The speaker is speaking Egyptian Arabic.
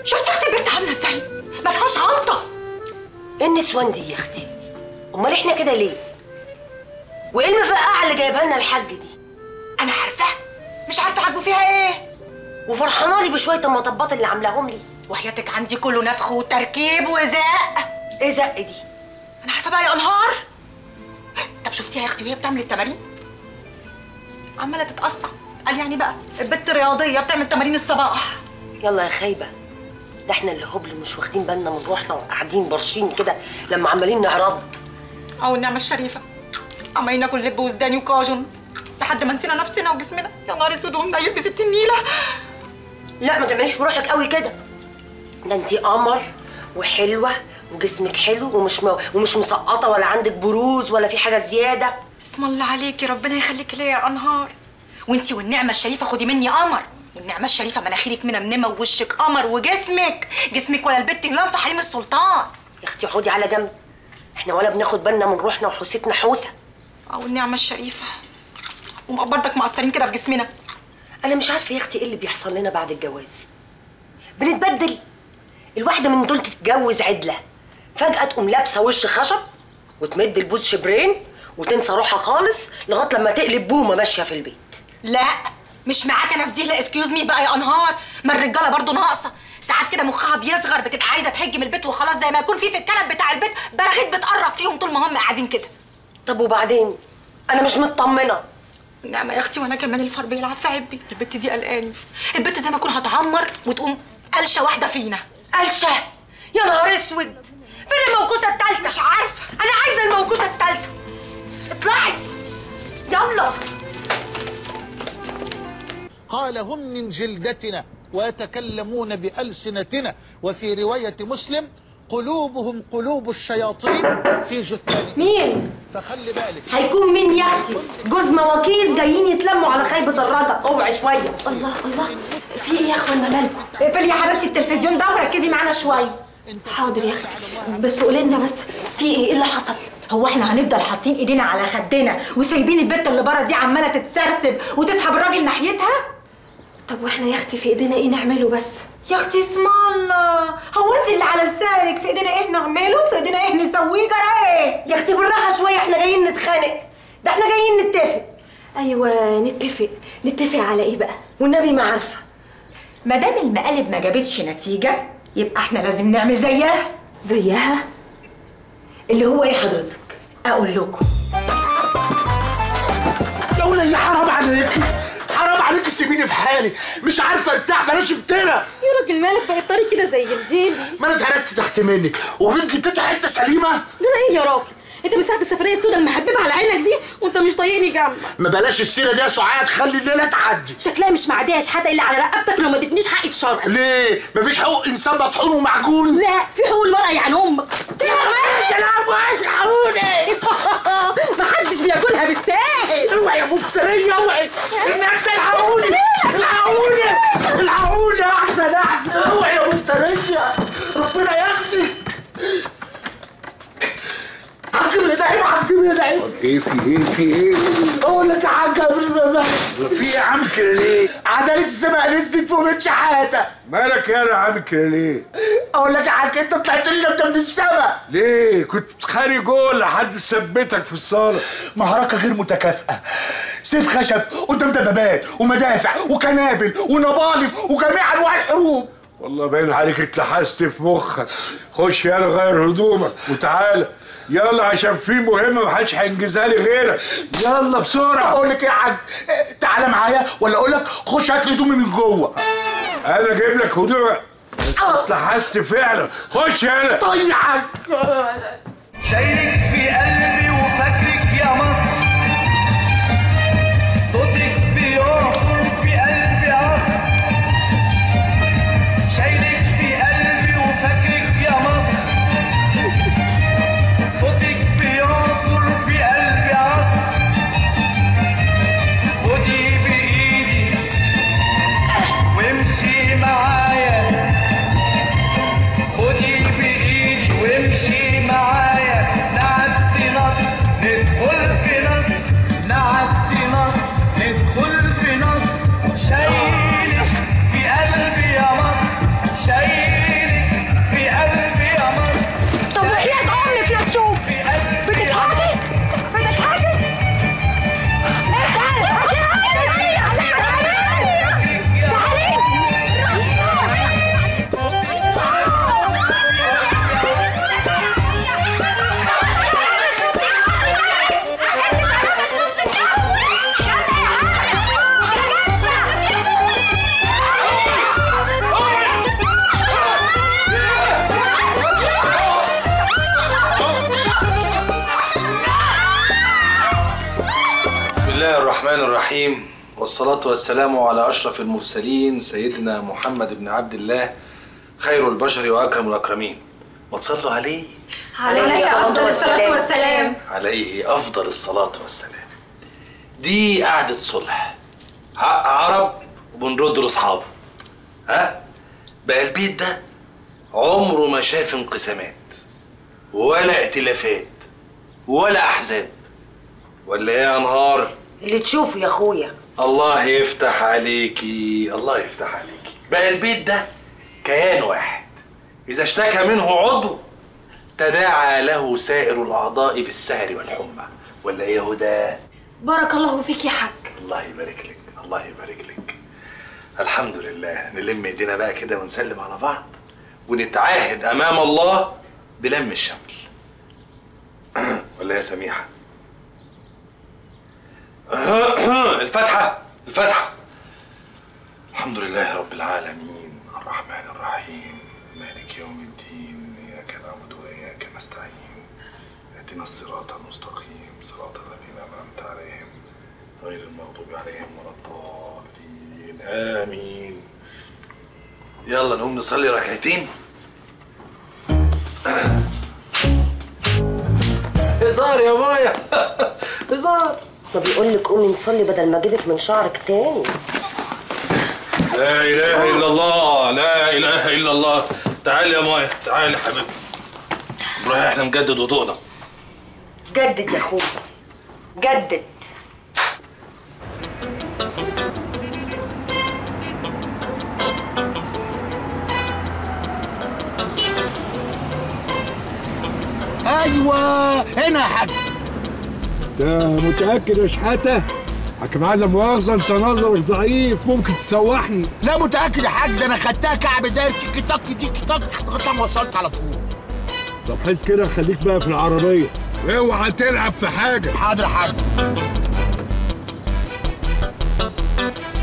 شفتي اختي البنت عامله ازاي ما فيهاش غلطه ايه النسوان دي يا اختي امال احنا كده ليه وايه المفقعه اللي جايبها لنا الحاج دي انا عارفاها مش عارفه عاجبه فيها ايه وفرحانه لي بشويه المطبات اللي عاملاهم لي وحياتك عندي كله نفخ وتركيب وزق ايه زق دي انا عارفه بقى يا انهار طب شفتيها يا اختي وهي بتعمل التمارين عماله تتقصع قال يعني بقى البت رياضيه بتعمل تمارين الصباح يلا يا خايبه ده احنا اللي هبل مش واخدين بالنا من روحنا وقاعدين برشين كده لما عمالين نعرض او النعمه الشريفه عمالين ناكل لب وسوداني وكاجون لحد ما نسينا نفسنا وجسمنا يا نهار اسود ومنيل بست النيله لا ما تعمليش في روحك قوي كده ده انتي قمر وحلوه وجسمك حلو ومش م... ومش مسقطه ولا عندك بروز ولا في حاجه زياده اسم الله عليكي ربنا يخليك ليا يا انهار وانتي والنعمه الشريفه خدي مني قمر والنعمه الشريفه مناخيرك منمنمه ووشك قمر وجسمك جسمك ولا البت هلام في حريم السلطان يا اختي حودي على جنب احنا ولا بناخد بالنا من روحنا وحوستنا حوسه او النعمه الشريفه ومقبرتك مقصرين كده في جسمنا انا مش عارفه يا اختي ايه اللي بيحصل لنا بعد الجواز بنتبدل الواحده من دول تتجوز عدله فجاه تقوم لابسه وش خشب وتمد البوز شبرين وتنسى روحها خالص لغايه لما تقلب بومه ماشيه في البيت لا مش معاك انا في دي لا اسكيوز مي بقى يا انهار ما الرجاله برضو ناقصه ساعات كده مخها بيصغر بتبقى عايزه تهجم البيت وخلاص زي ما يكون في في الكنب بتاع البيت براغيث بتقرص فيهم طول ما هم قاعدين كده طب وبعدين انا مش مطمنه نعمة يا اختي وانا كمان الفار بيلعب في عبي البت دي قلقاني البت زي ما اكون هتعمر وتقوم قلشه واحده فينا قلشه يا نهار اسود فين الموكوسه التالتة مش عارفه انا عايزه الموكوسه التالتة اطلعي يلا قال هم من جلدتنا ويتكلمون بألسنتنا وفي رواية مسلم قلوبهم قلوب الشياطين في جثانهم مين فخلي بالك هيكون مين يا اختي جوز مواكيس جايين يتلموا على خيبه الرجا اوعي شويه الله الله في ايه يا اخوانا مالكم اقفلي يا حبيبتي التلفزيون ده وركزي معانا شويه حاضر يا اختي بس قولي لنا بس في ايه ايه اللي حصل هو احنا هنفضل حاطين ايدينا على خدنا وسايبين البت اللي بره دي عماله تتسرسب وتسحب الراجل ناحيتها طب واحنا يا اختي في ايدينا ايه نعمله بس يا اختي اسم الله هو انت اللي على لسانك في ايدينا ايه نعمله في ايدينا ايه نسويه جرى ايه يا اختي بالراحه شويه احنا جايين نتخانق ده احنا جايين نتفق ايوه نتفق نتفق على ايه بقى والنبي ما عارفه ما دام المقالب ما جابتش نتيجه يبقى احنا لازم نعمل زيها زيها اللي هو ايه حضرتك اقول لكم يا ولية حرام عليكي حرام عليكي سيبيني في حالي مش عارفه ارتاح بلاش افترى يا راجل مالك بقى طريق كده زي الجيلي ما انا اتهرست تحت منك وفي في جدتي حته سليمه ده ايه يا راجل انت من ساعه السفريه السوداء المحببه على عينك دي وانت مش طايقني جنبك ما بلاش السيره دي يا سعاد خلي الليله تعدي شكلها مش معديه حتى الا على رقبتك لو ما ادتنيش حقي الشرعي ليه مفيش حقوق انسان مطحون ومعجون لا في حقوق المرأة يعني امك يا لهوي الحقوني محدش بياكلها بالساهل اوعي يا مفتريه اوعي الناس الحقوني الحقوني الحقوني احسن احسن اوعي يا مفتريه ربنا ياخدك حاج من العين حاج من العين ايه في ايه في ايه اقول لك يا حاج قبل ما بس في ايه عامل كده ليه عدالة السماء نزلت فوق من شحاتة مالك يالا عامل كده ليه اقول لك يا حاج انت طلعت لنا انت من السماء ليه كنت بتخانق جوه لحد ثبتك في الصاله معركة غير متكافئة سيف خشب قدام دبابات ومدافع وكنابل ونبالم وجميع انواع الحروب والله باين عليك اتلحست في مخك خش يالا غير هدومك وتعالى يلا عشان في مهمه محدش هينجزها لي غيرك يلا طب بسرعه اقول لك ايه يا حاج إيه، تعالى معايا ولا اقول لك خش هات لي هدومي من جوه انا اجيب لك هدومك اتلحست فعلا خش يالا طيب يا حاج شايلك في قلبي وفاكرك يا مصر صوتك في يوم في قلبي عصر شايلك في قلبي وفاكرك يا مصر صوتك في يوم في قلبي عصر خدي بإيدي وامشي معايا خدي بإيدي وامشي معايا نعدي الرحمن الرحيم والصلاة والسلام على أشرف المرسلين سيدنا محمد بن عبد الله خير البشر وأكرم الأكرمين ما تصلوا عليه عليه أفضل الصلاة والسلام عليه أفضل الصلاة والسلام دي قعدة صلح حق عرب وبنرد لأصحابه ها بقى البيت ده عمره ما شاف انقسامات ولا ائتلافات ولا أحزاب ولا إيه يا نهار اللي تشوفه يا اخويا الله يفتح عليكي الله يفتح عليكي بقى البيت ده كيان واحد إذا اشتكى منه عضو تداعى له سائر الأعضاء بالسهر والحمى ولا إيه يا هدى؟ بارك الله فيك يا حاج الله يبارك لك الله يبارك لك الحمد لله نلم ايدينا بقى كده ونسلم على بعض ونتعاهد امام الله بلم الشمل ولا يا سميحه الفاتحه الفاتحه الحمد لله رب العالمين الرحمن الرحيم مالك يوم الدين اياك نعبد واياك نستعين اهدنا الصراط المستقيم صراط الذين انعمت عليهم غير المغضوب عليهم ولا الضالين امين يلا نقوم نصلي ركعتين هزار يا مايا هزار ما بيقول لك قومي نصلي بدل ما اجيبك من شعرك تاني لا اله الا الله لا اله الا الله تعال يا مايا تعال يا حبيبي نروح احنا نجدد وضوءنا جدد يا اخويا جدد ايوه هنا يا حاج انت متاكد يا شحاته حكم عايزه مؤاخذه انت نظرك ضعيف ممكن تسوحني لا متاكد يا حاج ده انا خدتها كعب داير تيكي تاك تيكي تاك لغايه ما وصلت على طول طب حس كده خليك بقى في العربيه اوعى تلعب في حاجه حاضر يا حاج